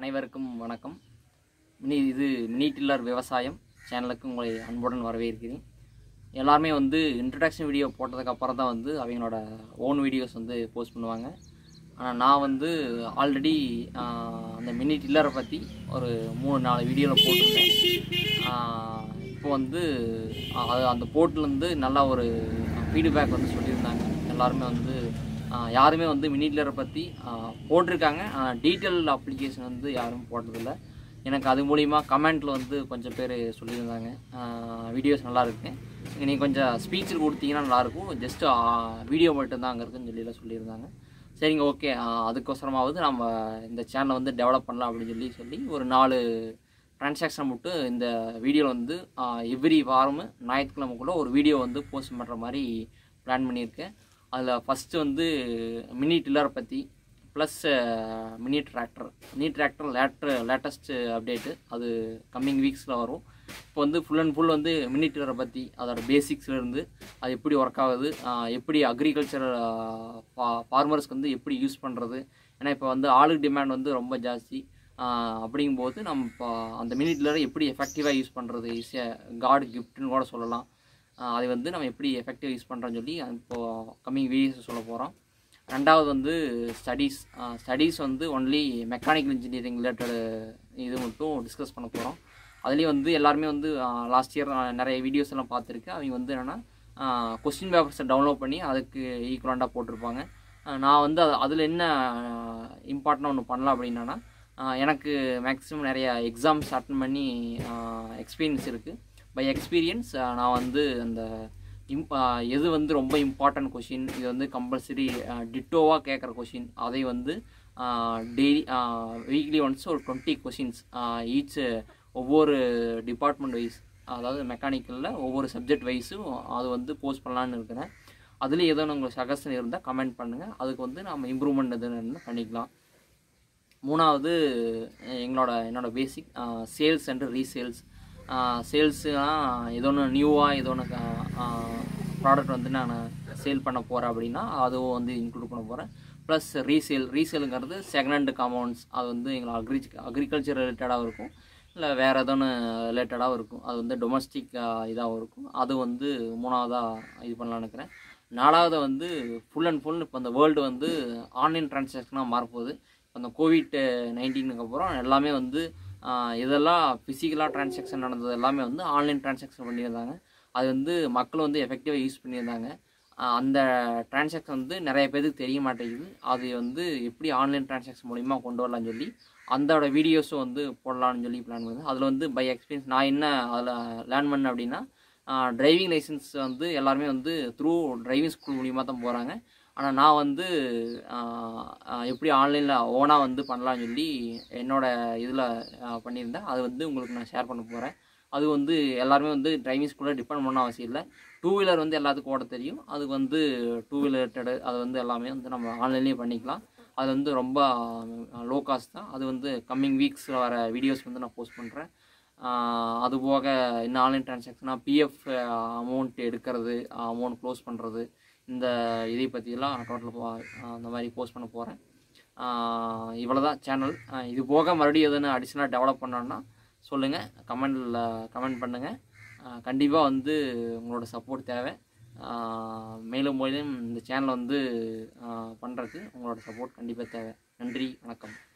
அனைவருக்கும் வணக்கம் மினி இது மினி டில்லர் விவசாயம் சேனலுக்கு உங்களை அன்புடன் வரவேற்கிறேன் எல்லாருமே வந்து இன்ட்ரடக்ஷன் வீடியோ போட்டதுக்கு அப்புறம் தான் வந்து அவங்களோட ஓன் வீடியோஸ் வந்து போஸ்ட் பண்ணுவாங்க ஆனால் நான் வந்து ஆல்ரெடி அந்த மினி டில்லரை பற்றி ஒரு மூணு நாலு வீடியோவில் போட்டிருக்கேன் ஆஹ் இப்போ வந்து ஆஹ் அது அந்த போர்ட்லேருந்து நல்லா ஒரு ஃபீட்பேக் வந்து சொல்லியிருந்தாங்க எல்லாருமே வந்து ஆஹ் யாருமே வந்து மினி டில்லரை பற்றி போட்டிருக்காங்க டீட்டெயில் அப்ளிகேஷன் வந்து யாரும் போட்டதில்லை எனக்கு அது மூலிமா கமெண்ட்டில் வந்து கொஞ்சம் பேர் சொல்லியிருந்தாங்க வீடியோஸ் நல்லா இருக்கு நீங்கள் கொஞ்சம் ஸ்பீச்சில் கொடுத்தீங்கன்னா நல்லாயிருக்கும் ஜஸ்ட்டு வீடியோ மட்டும்தான் அங்கே இருக்குன்னு சொல்லிலாம் சொல்லியிருந்தாங்க சரிங்க ஓகே அதுக்கோசரமாவது நம்ம இந்த சேனலை வந்து டெவலப் பண்ணலாம் அப்படின்னு சொல்லி சொல்லி ஒரு நாலு ட்ரான்சாக்ஷன் மட்டும் இந்த வீடியோவில் வந்து எவ்ரி வாரமும் ஞாயிற்றுக்கிழமைக்குள்ளே ஒரு வீடியோ வந்து போஸ்ட் பண்ணுற மாதிரி பிளான் பண்ணியிருக்கேன் அதில் ஃபஸ்ட்டு வந்து மினி டில்லரை பற்றி plus mini tractor mini tractor later latest update அது கம்மிங் வீக்ஸில் வரும் இப்போ வந்து ஃபுல் அண்ட் ஃபுல் வந்து மினி டில்லரை பற்றி அதோட பேசிக்ஸ்லேருந்து அது எப்படி ஒர்க் ஆகுது ஆஹ் எப்படி அக்ரிகல்ச்சர் ஃபார்மர்ஸ்க்கு வந்து எப்படி யூஸ் பண்ணுறது ஏன்னா இப்போ வந்து ஆளுக்கு டிமாண்ட் வந்து ரொம்ப ஜாஸ்தி ஆஹ் அப்படிங்கும்போது நம்ம இப்போ அந்த மினி டில்லரை எப்படி எஃபெக்டிவாக யூஸ் பண்ணுறது ஈஸியாக காட் கிஃப்ட்னு கூட சொல்லலாம் ஆஹ் அதை வந்து நம்ம எப்படி எஃபெக்டிவ் யூஸ் பண்ணுறோன்னு சொல்லி இப்போது கம்மிங் வீடியோஸ் சொல்ல போகிறோம் ரெண்டாவது வந்து ஸ்டடீஸ் ஸ்டடீஸ் வந்து ஒன்லி மெக்கானிக்கல் இன்ஜினியரிங் ரிலேட்டடு இது மட்டும் டிஸ்கஸ் பண்ண போகிறோம் அதுலேயும் வந்து எல்லாருமே வந்து லாஸ்ட் இயர் நிறைய வீடியோஸ் எல்லாம் பார்த்துருக்கு அவங்க வந்து என்னென்னா கொஸ்டின் பேப்பர்ஸை டவுன்லோட் பண்ணி அதுக்கு ஈக்குவலண்ட்டாக போட்டிருப்பாங்க ஆஹ் நான் வந்து அது அதில் என்ன இம்பார்ட்டண்டாக ஒன்று பண்ணலாம் அப்படின்னா ஆஹ் எனக்கு மேக்ஸிமம் நிறைய எக்ஸாம்ஸ் அட்டன் பண்ணி எக்ஸ்பீரியன்ஸ் இருக்குது பை எக்ஸ்பீரியன்ஸ் நான் வந்து அந்த இம் எது வந்து ரொம்ப இம்பார்ட்டன்ட் கொஷின் இது வந்து கம்பல்சரி டிட்டோவாக கேட்குற கொஷின் அதை வந்து டெய்லி வீக்லி ஒன்ஸ் ஒரு டுவெண்ட்டி கொஷின்ஸ் ஈச் ஒவ்வொரு டிபார்ட்மெண்ட் வைஸ் அதாவது மெக்கானிக்கலில் ஒவ்வொரு சப்ஜெக்ட் வைஸும் அது வந்து போஸ்ட் பண்ணலான்னு இருக்கிறேன் அதுலேயும் ஏதோ உங்களுக்கு சஜஷன் இருந்தால் கமெண்ட் பண்ணுங்கள் அதுக்கு வந்து நம்ம இம்ப்ரூவ்மெண்ட் எதுன்னு பண்ணிக்கலாம் மூணாவது எங்களோட என்னோட பேசிக் சேல்ஸ் அண்ட் ரீசேல்ஸ் சேல்ஸுலாம் ஏதோ ஒன்று நியூவாக ஏதோ ஒன்று ப்ராடக்ட் வந்து நான் சேல் பண்ண போகிறேன் அப்படின்னா அதுவும் வந்து இன்க்ளூட் பண்ண போகிறேன் ப்ளஸ் ரீசேல் ரீசேலுங்கிறது செகண்ட் ஹேண்ட் காம்பவுண்ட்ஸ் அது வந்து எங்களை அக்ரி அக்ரிகல்ச்சர் ரிலேட்டடாகவும் இருக்கும் இல்லை வேறு ஏதோ ஒன்று ரிலேட்டடாகவும் இருக்கும் அது வந்து டொமஸ்டிக் இதாகவும் இருக்கும் அது வந்து மூணாவதாக இது பண்ணலான்னு இருக்கிறேன் நாலாவது வந்து ஃபுல் அண்ட் ஃபுல் இப்போ இந்த வேர்ல்டு வந்து ஆன்லைன் ட்ரான்சாக்ஷனாக மாறப்போகுது இப்போ இந்த கோவிட் நைன்டீனுக்கு அப்புறம் எல்லாமே வந்து இதெல்லாம் ஃபிசிக்கலாக ட்ரான்சாக்ஷன் நடந்தது எல்லாமே வந்து ஆன்லைன் ட்ரான்சாக்ஷன் பண்ணியிருந்தாங்க அது வந்து மக்கள் வந்து எஃபெக்டிவாக யூஸ் பண்ணியிருந்தாங்க அந்த ட்ரான்சாக்ஷன் வந்து நிறைய பேருக்கு தெரிய மாட்டேங்குது அது வந்து எப்படி ஆன்லைன் ட்ரான்சாக்ஷன் மூலிமா கொண்டு வரலாம்னு சொல்லி அந்தோட வீடியோஸும் வந்து போடலாம்னு சொல்லி பிளான் பண்ணுது அதில் வந்து பை எக்ஸ்பீரியன்ஸ் நான் என்ன அதில் லேர்ன் பண்ணேன் அப்படின்னா டிரைவிங் லைசன்ஸ் வந்து எல்லாருமே வந்து த்ரூ டிரைவிங் ஸ்கூல் மூலிமா தான் போகிறாங்க ஆனால் நான் வந்து எப்படி ஆன்லைனில் ஓனாக வந்து பண்ணலாம்னு சொல்லி என்னோடய இதில் பண்ணியிருந்தேன் அது வந்து உங்களுக்கு நான் ஷேர் பண்ண போகிறேன் அது வந்து எல்லாருமே வந்து டிரைவிங் ஸ்கூலில் டிபெண்ட் பண்ண அவசியம் இல்லை டூ வீலர் வந்து எல்லாத்துக்கும் ஓட தெரியும் அதுக்கு வந்து டூ வீலர் அது வந்து எல்லாமே வந்து நம்ம ஆன்லைன்லேயே பண்ணிக்கலாம் அது வந்து ரொம்ப லோ காஸ்ட் தான் அது வந்து கம்மிங் வீக்ஸில் வர வீடியோஸ் வந்து நான் போஸ்ட் பண்ணுறேன் அது போக இன்னும் ஆன்லைன் ட்ரான்சாக்ஷனாக பிஎஃப் அமௌண்ட் எடுக்கிறது அமௌண்ட் க்ளோஸ் பண்ணுறது இந்த இதை பற்றியெல்லாம் டோட்டல் அந்த மாதிரி போஸ்ட் பண்ண போகிறேன் இவ்வளோ தான் சேனல் இது போக மறுபடியும் எதுன்னு அடிஷ்னலாக டெவலப் பண்ணோன்னா சொல்லுங்கள் கமெண்டில் கமெண்ட் பண்ணுங்கள் கண்டிப்பாக வந்து உங்களோட சப்போர்ட் தேவை மேலும் மேலும் இந்த சேனலை வந்து பண்ணுறதுக்கு உங்களோட சப்போர்ட் கண்டிப்பாக தேவை நன்றி வணக்கம்